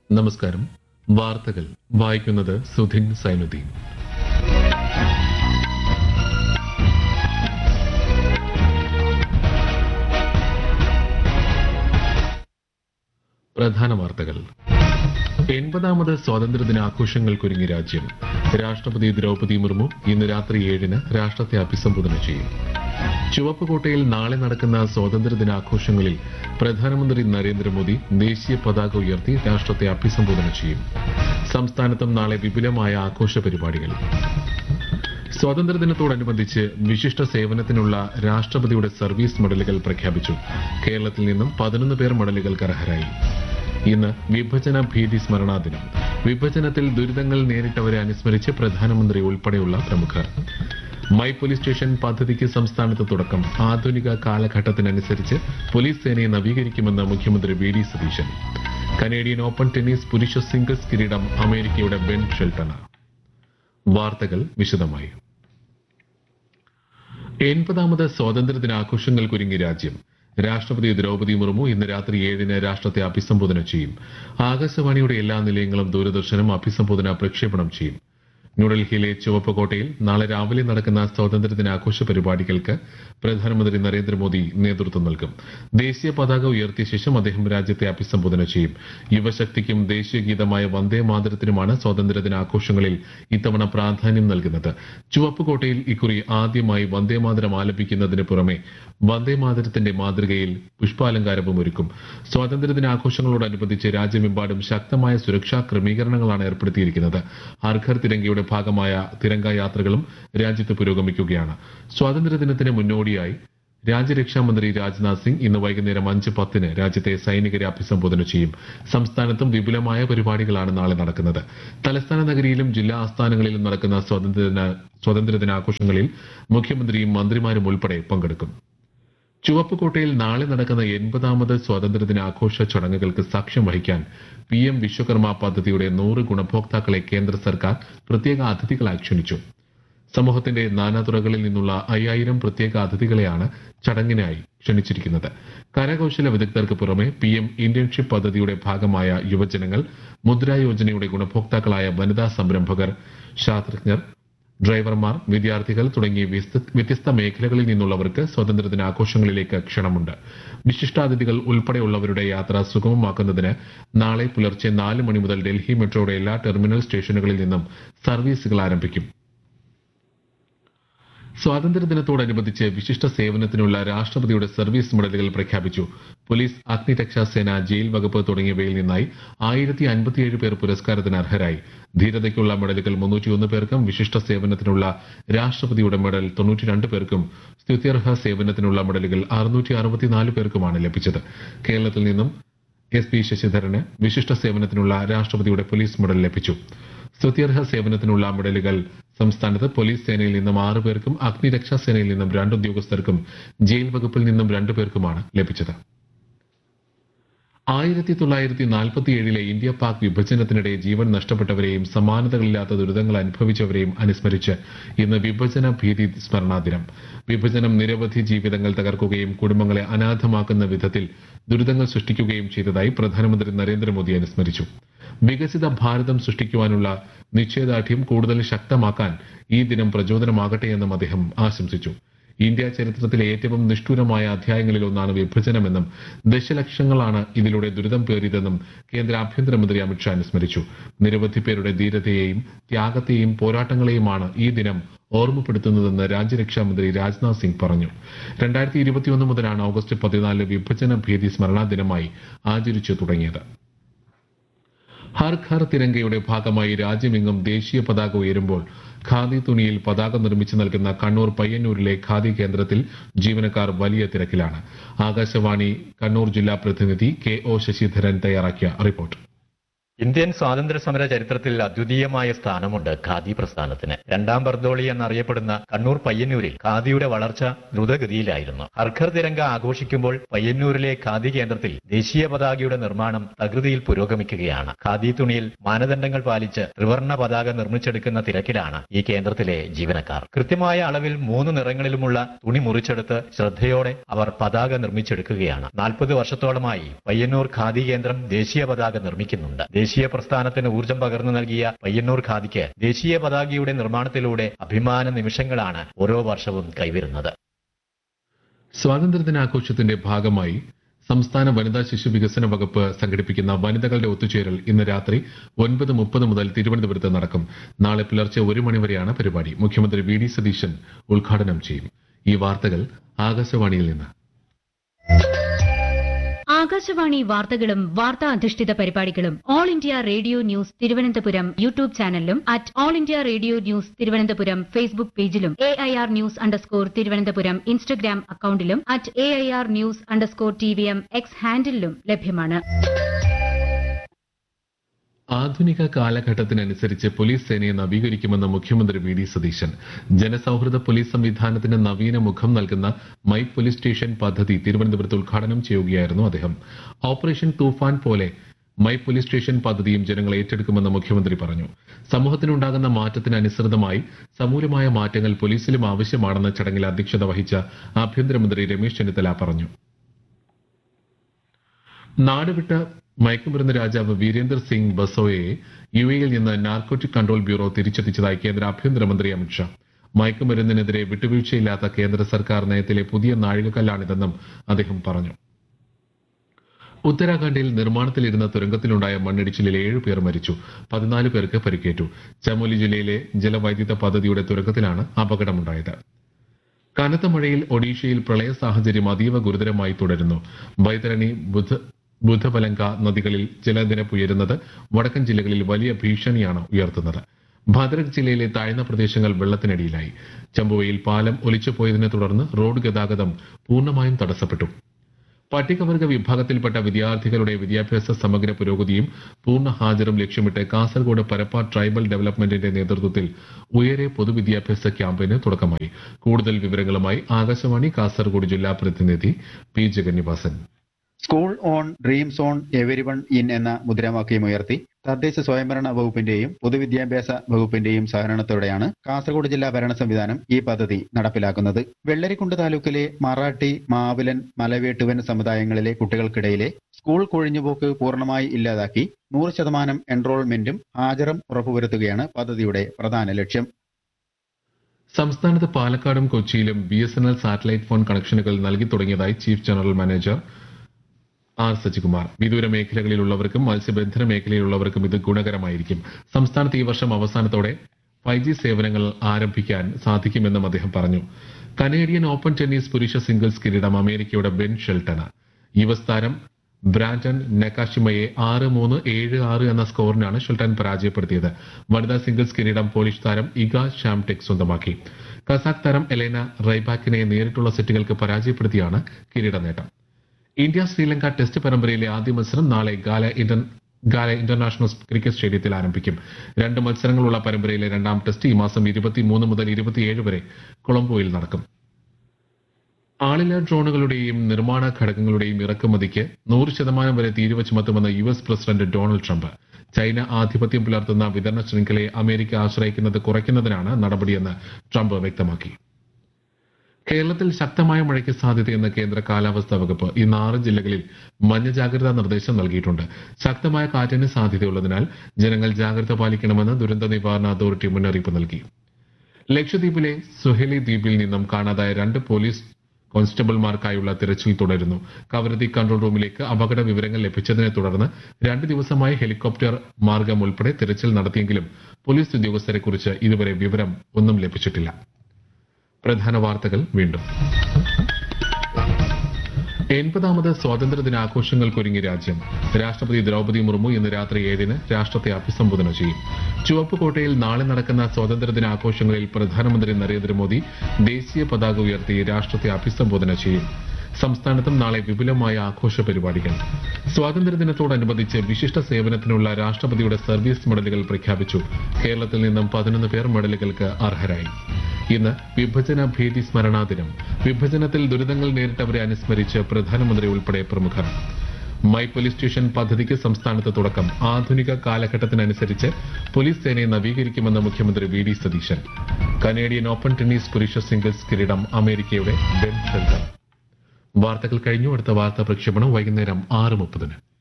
നമസ്കാരം വാർത്തകൾ വായിക്കുന്നത് സുധിൻ സൈനുദ്ദീൻ പ്രധാന വാർത്തകൾ എൺപതാമത് സ്വാതന്ത്ര്യദിന ആഘോഷങ്ങൾക്കൊരുങ്ങി രാജ്യം രാഷ്ട്രപതി ദ്രൗപദി മുർമു ഇന്ന് രാത്രി ഏഴിന് രാഷ്ട്രത്തെ അഭിസംബോധന ചെയ്യും ചുവപ്പ് കോട്ടയിൽ നാളെ നടക്കുന്ന സ്വാതന്ത്ര്യദിനാഘോഷങ്ങളിൽ പ്രധാനമന്ത്രി നരേന്ദ്രമോദി ദേശീയ പതാക ഉയർത്തി രാഷ്ട്രത്തെ അഭിസംബോധന ചെയ്യും സംസ്ഥാനത്തും നാളെ വിപുലമായ ആഘോഷ പരിപാടികൾ സ്വാതന്ത്ര്യദിനത്തോടനുബന്ധിച്ച് വിശിഷ്ട സേവനത്തിനുള്ള രാഷ്ട്രപതിയുടെ സർവീസ് മെഡലുകൾ പ്രഖ്യാപിച്ചു കേരളത്തിൽ നിന്നും പതിനൊന്ന് പേർ മെഡലുകൾക്ക് അർഹരായി ഇന്ന് വിഭജന ഭീതി സ്മരണാ ദിനം വിഭജനത്തിൽ ദുരിതങ്ങൾ നേരിട്ടവരെ അനുസ്മരിച്ച് പ്രധാനമന്ത്രി ഉൾപ്പെടെയുള്ള പ്രമുഖർ മൈ പോലീസ് സ്റ്റേഷൻ പദ്ധതിക്ക് സംസ്ഥാനത്ത് തുടക്കം ആധുനിക കാലഘട്ടത്തിനനുസരിച്ച് പോലീസ് സേനയെ നവീകരിക്കുമെന്ന് മുഖ്യമന്ത്രി V D Satheesan Canadian open tennis പുരുഷ സിംഗിൾസ് കിരീടം അമേരിക്കയുടെ ബെൻ ഷെൽട്ടണ് വാർത്തകൾ വിശദമായി എൺപതാമത് സ്വാതന്ത്ര്യദിനാഘോഷങ്ങൾക്കൊരുങ്ങി രാജ്യം രാഷ്ട്രപതി ദ്രൗപദി മുർമു ഇന്ന് രാത്രി ഏഴിന് രാഷ്ട്രത്തെ അഭിസംബോധന ചെയ്യും ആകാശവാണിയുടെ എല്ലാ നിലയങ്ങളും ദൂരദർശനും അഭിസംബോധന പ്രക്ഷേപണം ചെയ്യും ന്യൂഡൽഹിയിലെ ചുവപ്പ് കോട്ടയിൽ നാളെ രാവിലെ നടക്കുന്ന സ്വാതന്ത്ര്യദിനാഘോഷ പരിപാടികൾക്ക് പ്രധാനമന്ത്രി നരേന്ദ്രമോദി നേതൃത്വം നൽകും ദേശീയ പതാക ഉയർത്തിയ ശേഷം അദ്ദേഹം രാജ്യത്തെ അഭിസംബോധന ചെയ്യും യുവശക്തിക്കും ദേശീയ ഗീതമായ വന്ദേ മാതരത്തിനുമാണ് സ്വാതന്ത്ര്യദിനാഘോഷങ്ങളിൽ ഇത്തവണ പ്രാധാന്യം നൽകുന്നത് ചുവപ്പ് കോട്ടയിൽ ഇക്കുറി ആദ്യമായി വന്ദേ മാതരം ആലപിക്കുന്നതിന് പുറമെ വന്ദേ മാതരത്തിന്റെ മാതൃകയിൽ പുഷ്പാലങ്കാരവും ഒരുക്കും സ്വാതന്ത്ര്യദിനാഘോഷങ്ങളോടനുബന്ധിച്ച് രാജ്യമെമ്പാടും ശക്തമായ സുരക്ഷാ ക്രമീകരണങ്ങളാണ് ഏർപ്പെടുത്തിയിരിക്കുന്നത് ഹർഘർ തിരങ്കയുടെ ഭാഗമായ തിരങ്ക യാത്രകളും രാജ്യത്ത് പുരോഗമിക്കുകയാണ് സ്വാതന്ത്ര്യദിനത്തിന് മുന്നോടിയായി രാജ്യരക്ഷാമന്ത്രി രാജ്നാഥ് സിംഗ് ഇന്ന് വൈകുന്നേരം അഞ്ച് പത്തിന് രാജ്യത്തെ സൈനികരെ അഭിസംബോധന ചെയ്യും സംസ്ഥാനത്തും വിപുലമായ പരിപാടികളാണ് നാളെ നടക്കുന്നത് തലസ്ഥാന നഗരിയിലും ജില്ലാ ആസ്ഥാനങ്ങളിലും നടക്കുന്ന സ്വാതന്ത്ര്യദിന സ്വാതന്ത്ര്യദിനാഘോഷങ്ങളിൽ മുഖ്യമന്ത്രിയും മന്ത്രിമാരും ഉൾപ്പെടെ പങ്കെടുക്കും ചുവപ്പ് കോട്ടയിൽ നാളെ നടക്കുന്ന എൺപതാമത് സ്വാതന്ത്ര്യദിനാഘോഷ ചടങ്ങുകൾക്ക് സാക്ഷ്യം വഹിക്കാൻ പി എം വിശ്വകർമ്മ പദ്ധതിയുടെ നൂറ് ഗുണഭോക്താക്കളെ കേന്ദ്ര സർക്കാർ പ്രത്യേക അതിഥികളായി ക്ഷണിച്ചു സമൂഹത്തിന്റെ നാനാതുറകളിൽ നിന്നുള്ള അയ്യായിരം പ്രത്യേക അതിഥികളെയാണ് ചടങ്ങിനായി ക്ഷണിച്ചിരിക്കുന്നത് കരകൌശല വിദഗ്ധർക്ക് പുറമെ പി എം ഇന്റേൺഷിപ്പ് പദ്ധതിയുടെ ഭാഗമായ യുവജനങ്ങൾ മുദ്രാ യോജനയുടെ ഗുണഭോക്താക്കളായ വനിതാ സംരംഭകർ ശാസ്ത്രജ്ഞർ ഡ്രൈവർമാർ വിദ്യാർത്ഥികൾ തുടങ്ങിയ വ്യസ്ത- വ്യത്യസ്ത മേഖലകളിൽ നിന്നുള്ളവർക്ക് സ്വാതന്ത്ര്യദിനാഘോഷങ്ങളിലേക്ക് ക്ഷണമുണ്ട് വിശിഷ്ടാതിഥികൾ ഉൾപ്പെടെയുള്ളവരുടെ യാത്ര സുഗമമാക്കുന്നതിന് നാളെ പുലർച്ചെ നാല് മണി മുതൽ ഡൽഹി മെട്രോയുടെ എല്ലാ ടെർമിനൽ സ്റ്റേഷനുകളിൽ നിന്നും സർവീസുകൾ ആരംഭിക്കും സ്വാതന്ത്ര്യദിനത്തോടനുബന്ധിച്ച് വിശിഷ്ട സേവനത്തിനുള്ള രാഷ്ട്രപതിയുടെ സർവീസ് മെഡലുകൾ പ്രഖ്യാപിച്ചു പോലീസ് അഗ്നിരക്ഷാ സേന ജയിൽ വകുപ്പ് തുടങ്ങിയവയിൽ നിന്നായി ആയിരത്തി അൻപത്തിയേഴ് പേർ പുരസ്കാരത്തിന് അർഹരായി ധീരതയ്ക്കുള്ള മെഡലുകൾ മുന്നൂറ്റിയൊന്ന് പേർക്കും വിശിഷ്ട സേവനത്തിനുള്ള രാഷ്ട്രപതിയുടെ മെഡൽ തൊണ്ണൂറ്റിരണ്ട് പേർക്കും സ്തുത്യർഹ സേവനത്തിനുള്ള മെഡലുകൾ അറുന്നൂറ്റി അറുപത്തിനാല് പേർക്കുമാണ് ലഭിച്ചത് കേരളത്തിൽ നിന്നും എസ് പി ശശിധരന് വിശിഷ്ട സേവനത്തിനുള്ള രാഷ്ട്രപതിയുടെ പോലീസ് മെഡൽ ലഭിച്ചു സ്തുത്യർഹ സേവനത്തിനുള്ള മെഡലുകൾ സംസ്ഥാനത്ത് പോലീസ് സേനയിൽ നിന്നും ആറ് പേർക്കും അഗ്നിരക്ഷാ സേനയിൽ നിന്നും രണ്ട് ഉദ്യോഗസ്ഥർക്കും ജയിൽ വകുപ്പിൽ നിന്നും രണ്ടു പേർക്കുമാണ് ലഭിച്ചത് ആയിരത്തി തൊള്ളായിരത്തി നാൽപ്പത്തിയേഴിലെ ഇന്ത്യ പാക് വിഭജനത്തിനിടെ ജീവൻ നഷ്ടപ്പെട്ടവരെയും സമാനതകളില്ലാത്ത ദുരിതങ്ങൾ അനുഭവിച്ചവരെയും അനുസ്മരിച്ച് ഇന്ന് വിഭജന ഭീതി സ്മരണാ ദിനം വിഭജനം നിരവധി ജീവിതങ്ങൾ തകർക്കുകയും കുടുംബങ്ങളെ അനാഥമാക്കുന്ന വിധത്തിൽ ദുരിതങ്ങൾ സൃഷ്ടിക്കുകയും ചെയ്തതായി പ്രധാനമന്ത്രി നരേന്ദ്രമോദി അനുസ്മരിച്ചു വികസിത ഭാരതം സൃഷ്ടിക്കുവാനുള്ള നിശ്ചയദാർഢ്യം കൂടുതൽ ശക്തമാക്കാൻ ഈ ദിനം പ്രചോദനമാകട്ടെ എന്നും അദ്ദേഹം ആശംസിച്ചു ഇന്ത്യ ചരിത്രത്തിലെ ഏറ്റവും നിഷ്ഠൂരമായ അധ്യായങ്ങളിൽ ഒന്നാണ് വിഭജനമെന്നും ദശലക്ഷങ്ങളാണ് ഇതിലൂടെ ദുരിതം പേറിയതെന്നും കേന്ദ്ര ആഭ്യന്തരമന്ത്രി അമിത്ഷാ അനുസ്മരിച്ചു നിരവധി പേരുടെ ധീരതയെയും ത്യാഗത്തെയും പോരാട്ടങ്ങളെയുമാണ് ഈ ദിനം ഓർമ്മപ്പെടുത്തുന്നതെന്ന് രാജ്യരക്ഷാമന്ത്രി രാജ്നാഥ് സിംഗ് പറഞ്ഞു രണ്ടായിരത്തി ഇരുപത്തിയൊന്ന് മുതലാണ് ഓഗസ്റ്റ് പതിനാല് വിഭജന ഭീതി സ്മരണാ ദിനമായി ആചരിച്ചു തുടങ്ങിയത് ഹർ ഘർ തിരങ്കയുടെ ഭാഗമായി രാജ്യമെങ്ങും ദേശീയ പതാക ഉയരുമ്പോൾ ഖാദി തുണിയിൽ പതാക നിർമ്മിച്ചു നൽകുന്ന കണ്ണൂർ പയ്യന്നൂരിലെ ഖാദി കേന്ദ്രത്തിൽ ജീവനക്കാർ വലിയ തിരക്കിലാണ് ആകാശവാണി കണ്ണൂർ ജില്ലാ പ്രതിനിധി കെ ഒ ശശിധരൻ തയ്യാറാക്കിയ റിപ്പോർട്ട് ഇന്ത്യൻ സ്വാതന്ത്ര്യ സമര ചരിത്രത്തിൽ അദ്വിതീയമായ സ്ഥാനമുണ്ട് ഖാദി പ്രസ്ഥാനത്തിന് രണ്ടാം ബർദോളി എന്നറിയപ്പെടുന്ന കണ്ണൂർ പയ്യന്നൂരിൽ ഖാദിയുടെ വളർച്ച ദ്രുതഗതിയിലായിരുന്നു ഹർഘർ തിരങ്ക ആഘോഷിക്കുമ്പോൾ പയ്യന്നൂരിലെ ഖാദി കേന്ദ്രത്തിൽ ദേശീയ പതാകയുടെ നിർമ്മാണം തകൃതിയിൽ പുരോഗമിക്കുകയാണ് ഖാദി തുണിയിൽ മാനദണ്ഡങ്ങൾ പാലിച്ച് ത്രിവർണ്ണ പതാക നിർമ്മിച്ചെടുക്കുന്ന തിരക്കിലാണ് ഈ കേന്ദ്രത്തിലെ ജീവനക്കാർ കൃത്യമായ അളവിൽ മൂന്ന് നിറങ്ങളിലുമുള്ള തുണി മുറിച്ചെടുത്ത് ശ്രദ്ധയോടെ അവർ പതാക നിർമ്മിച്ചെടുക്കുകയാണ് നാൽപ്പത് വർഷത്തോളമായി പയ്യന്നൂർ ഖാദി കേന്ദ്രം ദേശീയ പതാക നിർമ്മിക്കുന്നുണ്ട് ദേശീയ പ്രസ്ഥാനത്തിന് ഊർജം പകർന്നു നൽകിയ പയ്യന്നൂർ ഖാദിക്ക് ദേശീയ പതാകയുടെ നിർമ്മാണത്തിലൂടെ അഭിമാന നിമിഷങ്ങളാണ് ഓരോ വർഷവും കൈവരുന്നത് സ്വാതന്ത്ര്യദിനാഘോഷത്തിന്റെ ഭാഗമായി സംസ്ഥാന വനിതാ ശിശു വികസന വകുപ്പ് സംഘടിപ്പിക്കുന്ന വനിതകളുടെ ഒത്തുചേരൽ ഇന്ന് രാത്രി ഒൻപത് മുപ്പത് മുതൽ തിരുവനന്തപുരത്ത് നടക്കും നാളെ പുലർച്ചെ ഒരു മണിവരെയാണ് പരിപാടി മുഖ്യമന്ത്രി വി ഡി സതീശൻ ഉദ്ഘാടനം ചെയ്യും ഈ വാർത്തകൾ ആകാശവാണിയിൽ നിന്ന് ആകാശവാണി വാർത്തകളും വാർത്താ അധിഷ്ഠിത പരിപാടികളും all India radio news Thiruvananthapuram YouTube ചാനലിലും at all India radio news Thiruvananthapuram Facebook പേജിലും A I R news underscore Thiruvananthapuram Instagram അക്കൌണ്ടിലും at A I R news underscore T V M X ഹാൻഡിലും ലഭ്യമാണ് ആധുനിക കാലഘട്ടത്തിനനുസരിച്ച് പോലീസ് സേനയെ നവീകരിക്കുമെന്ന് മുഖ്യമന്ത്രി വി ഡി സതീശൻ ജനസൌഹൃദ പോലീസ് സംവിധാനത്തിന് നവീന മുഖം നൽകുന്ന മൈ പോലീസ് സ്റ്റേഷൻ പദ്ധതി തിരുവനന്തപുരത്ത് ഉദ്ഘാടനം ചെയ്യുകയായിരുന്നു അദ്ദേഹം ഓപ്പറേഷൻ തൂഫാൻ പോലെ മൈ പോലീസ് സ്റ്റേഷൻ പദ്ധതിയും ജനങ്ങൾ ഏറ്റെടുക്കുമെന്ന് മുഖ്യമന്ത്രി പറഞ്ഞു സമൂഹത്തിനുണ്ടാകുന്ന മാറ്റത്തിന് അനുസൃതമായി സമൂലമായ മാറ്റങ്ങൾ പോലീസിലും ആവശ്യമാണെന്ന് ചടങ്ങിൽ അധ്യക്ഷത വഹിച്ച ആഭ്യന്തരമന്ത്രി രമേശ് ചെന്നിത്തല പറഞ്ഞു നാടുവിട്ട മയക്കുമരുന്ന് രാജാവ് വീരേന്ദർ സിംഗ് ബസോയെ യു എയിൽ നിന്ന് നാർക്കോട്ടിക് കൺട്രോൾ ബ്യൂറോ തിരിച്ചെത്തിച്ചതായി കേന്ദ്ര ആഭ്യന്തരമന്ത്രി അമിത്ഷാ മയക്കുമരുന്നിനെതിരെ വിട്ടുവീഴ്ചയില്ലാത്ത കേന്ദ്ര സർക്കാർ നയത്തിലെ പുതിയ നാഴികക്കല്ലാണിതെന്നും അദ്ദേഹം പറഞ്ഞു ഉത്തരാഖണ്ഡിൽ നിർമ്മാണത്തിലിരുന്ന തുരങ്കത്തിലുണ്ടായ മണ്ണിടിച്ചിലിൽ ഏഴ് പേർ മരിച്ചു പതിനാല് പേർക്ക് പരിക്കേറ്റു ചമോലി ജില്ലയിലെ ജലവൈദ്യുത പദ്ധതിയുടെ തുരങ്കത്തിലാണ് അപകടമുണ്ടായത് കനത്ത മഴയിൽ ഒഡീഷയിൽ പ്രളയ സാഹചര്യം അതീവ ഗുരുതരമായി തുടരുന്നു ബൈതരണി ബുധ ബുധപലങ്ക നദികളിൽ ജലനിരപ്പ് ഉയരുന്നത് വടക്കൻ ജില്ലകളിൽ വലിയ ഭീഷണിയാണ് ഉയർത്തുന്നത് ഭദ്രക് ജില്ലയിലെ താഴ്ന്ന പ്രദേശങ്ങൾ വെള്ളത്തിനടിയിലായി ചമ്പുവയിൽ പാലം ഒലിച്ചുപോയതിനെ തുടർന്ന് റോഡ് ഗതാഗതം പൂർണ്ണമായും തടസ്സപ്പെട്ടു പട്ടികവർഗ വിഭാഗത്തിൽപ്പെട്ട വിദ്യാർത്ഥികളുടെ വിദ്യാഭ്യാസ സമഗ്ര പുരോഗതിയും പൂർണ്ണ ഹാജരും ലക്ഷ്യമിട്ട് കാസർഗോഡ് പരപ്പ ട്രൈബൽ ഡെവലപ്മെന്റിന്റെ നേതൃത്വത്തിൽ ഉയരെ പൊതുവിദ്യാഭ്യാസ ക്യാമ്പയിന് തുടക്കമായി കൂടുതൽ വിവരങ്ങളുമായി ആകാശവാണി കാസർഗോഡ് ജില്ലാ പ്രതിനിധി P Jagannivasan school on dreams on everyone in എന്ന മുദ്രാവാക്യമുയർത്തി തദ്ദേശ സ്വയംഭരണ വകുപ്പിന്റെയും പൊതുവിദ്യാഭ്യാസ വകുപ്പിന്റെയും സഹകരണത്തോടെയാണ് കാസർഗോഡ് ജില്ലാ ഭരണ സംവിധാനം ഈ പദ്ധതി നടപ്പിലാക്കുന്നത് വെള്ളരിക്കുണ്ട് താലൂക്കിലെ മറാഠി മാവിലൻ മലവേട്ടുവൻ സമുദായങ്ങളിലെ കുട്ടികൾക്കിടയിലെ സ്കൂൾ കൊഴിഞ്ഞുപോക്ക് പൂർണ്ണമായി ഇല്ലാതാക്കി നൂറ് ശതമാനം എൻറോൾമെന്റും ഹാജറും ഉറപ്പുവരുത്തുകയാണ് പദ്ധതിയുടെ പ്രധാന ലക്ഷ്യം സംസ്ഥാനത്ത് പാലക്കാടും കൊച്ചിയിലും B S N L satellite phone കണക്ഷനുകൾ നൽകി തുടങ്ങിയതായി chief general manager R Sajikumar വിദൂര മേഖലകളിലുള്ളവർക്കും മത്സ്യബന്ധന മേഖലയിലുള്ളവർക്കും ഇത് ഗുണകരമായിരിക്കും സംസ്ഥാനത്ത് ഈ വർഷം അവസാനത്തോടെ ഫൈവ് ജി സേവനങ്ങൾ ആരംഭിക്കാൻ സാധിക്കുമെന്നും അദ്ദേഹം പറഞ്ഞു കനേഡിയൻ ഓപ്പൺ ടെന്നീസ് പുരുഷ സിംഗിൾസ് കിരീടം അമേരിക്കയുടെ ബെൻ ഷെൽട്ടണ് യു എസ് താരം ബ്രാൻഡൻ നെക്കാഷിമയെ ആറ് മൂന്ന് ഏഴ് ആറ് എന്ന സ്കോറിനാണ് ഷെൽട്ടൻ പരാജയപ്പെടുത്തിയത് വനിതാ സിംഗിൾസ് കിരീടം പോളിഷ് താരം ഇഗ ഷാംടെക് സ്വന്തമാക്കി കസാഖ് താരം എലേന റൈബാക്കിനെ നേരിട്ടുള്ള സെറ്റുകൾക്ക് പരാജയപ്പെടുത്തിയാണ് കിരീട നേട്ടം ഇന്ത്യ ശ്രീലങ്ക ടെസ്റ്റ് പരമ്പരയിലെ ആദ്യ മത്സരം നാളെ Galle inter Galle international cricket സ്റ്റേഡിയത്തിൽ ആരംഭിക്കും രണ്ട് മത്സരങ്ങളുള്ള പരമ്പരയിലെ രണ്ടാം ടെസ്റ്റ് ഈ മാസം ഇരുപത്തിമൂന്ന് മുതൽ ഇരുപത്തിയേഴ് വരെ കൊളംബോയിൽ നടക്കും ആളില്ലാ ഡ്രോണുകളുടെയും നിർമ്മാണ ഘടകങ്ങളുടെയും ഇറക്കുമതിക്ക് നൂറ് ശതമാനം വരെ തീരുവ ചുമത്തുമെന്ന് U S president Donald Trump China ആധിപത്യം പുലർത്തുന്ന വിതരണ ശൃംഖലയെ അമേരിക്ക ആശ്രയിക്കുന്നത് കുറയ്ക്കുന്നതിനാണ് നടപടിയെന്ന് ട്രംപ് വ്യക്തമാക്കി കേരളത്തിൽ ശക്തമായ മഴയ്ക്ക് സാധ്യതയെന്ന് കേന്ദ്ര കാലാവസ്ഥാ വകുപ്പ് ഇന്ന് ആറ് ജില്ലകളിൽ മഞ്ഞ ജാഗ്രതാ നിർദ്ദേശം നൽകിയിട്ടുണ്ട് ശക്തമായ കാറ്റിന് സാധ്യതയുള്ളതിനാൽ ജനങ്ങൾ ജാഗ്രത പാലിക്കണമെന്ന് ദുരന്ത നിവാരണ അതോറിറ്റി മുന്നറിയിപ്പ് നൽകി ലക്ഷദ്വീപിലെ സുഹേലി ദ്വീപിൽ നിന്നും കാണാതായ രണ്ട് പോലീസ് കോൺസ്റ്റബിൾമാർക്കായുള്ള തിരച്ചിൽ തുടരുന്നു കവരത്തി കൺട്രോൾ റൂമിലേക്ക് അപകട വിവരങ്ങൾ ലഭിച്ചതിനെ തുടർന്ന് രണ്ട് ദിവസമായി ഹെലികോപ്റ്റർ മാർഗം ഉൾപ്പെടെ തിരച്ചിൽ നടത്തിയെങ്കിലും പോലീസ് ഉദ്യോഗസ്ഥരെക്കുറിച്ച് ഇതുവരെ വിവരം ഒന്നും ലഭിച്ചിട്ടില്ല പ്രധാന വാർത്തകൾ വീണ്ടും എൺപതാമത് സ്വാതന്ത്ര്യ ദിനാഘോഷങ്ങൾക്കൊരുങ്ങി രാജ്യം രാഷ്ട്രപതി ദ്രൗപദി മുർമു ഇന്ന് രാത്രി ഏഴിന് രാഷ്ട്രത്തെ അഭിസംബോധന ചെയ്യും ചുവപ്പുകോട്ടയിൽ നാളെ നടക്കുന്ന സ്വാതന്ത്ര്യ ദിനാഘോഷങ്ങളിൽ പ്രധാനമന്ത്രി നരേന്ദ്രമോദി ദേശീയ പതാക ഉയർത്തി രാഷ്ട്രത്തെ അഭിസംബോധന ചെയ്യും സംസ്ഥാനത്തും നാളെ വിപുലമായ ആഘോഷ പരിപാടികൾ സ്വാതന്ത്ര്യദിനത്തോടനുബന്ധിച്ച് വിശിഷ്ട സേവനത്തിനുള്ള രാഷ്ട്രപതിയുടെ സർവീസ് മെഡലുകൾ പ്രഖ്യാപിച്ചു കേരളത്തിൽ നിന്നും പതിനൊന്ന് പേർ മെഡലുകൾക്ക് അർഹരായി ഇന്ന് വിഭജന ഭീതി സ്മരണാ ദിനം വിഭജനത്തിൽ ദുരിതങ്ങൾ നേരിട്ടവരെ അനുസ്മരിച്ച് പ്രധാനമന്ത്രി ഉൾപ്പെടെ പ്രമുഖർ മൈ പോലീസ് സ്റ്റേഷൻ പദ്ധതിക്ക് സംസ്ഥാനത്ത് തുടക്കം ആധുനിക കാലഘട്ടത്തിനനുസരിച്ച് പോലീസ് സേനയെ നവീകരിക്കുമെന്ന് മുഖ്യമന്ത്രി V D Satheesan Canadian open tennis പുരുഷ സിംഗിൾസ് കിരീടം അമേരിക്കയുടെ ബെൻ ഷെൽട്ടർ വാർത്തകൾ കഴിഞ്ഞു അടുത്ത വാർത്താ പ്രക്ഷേപണം വൈകുന്നേരം ആറ് മുപ്പതിന്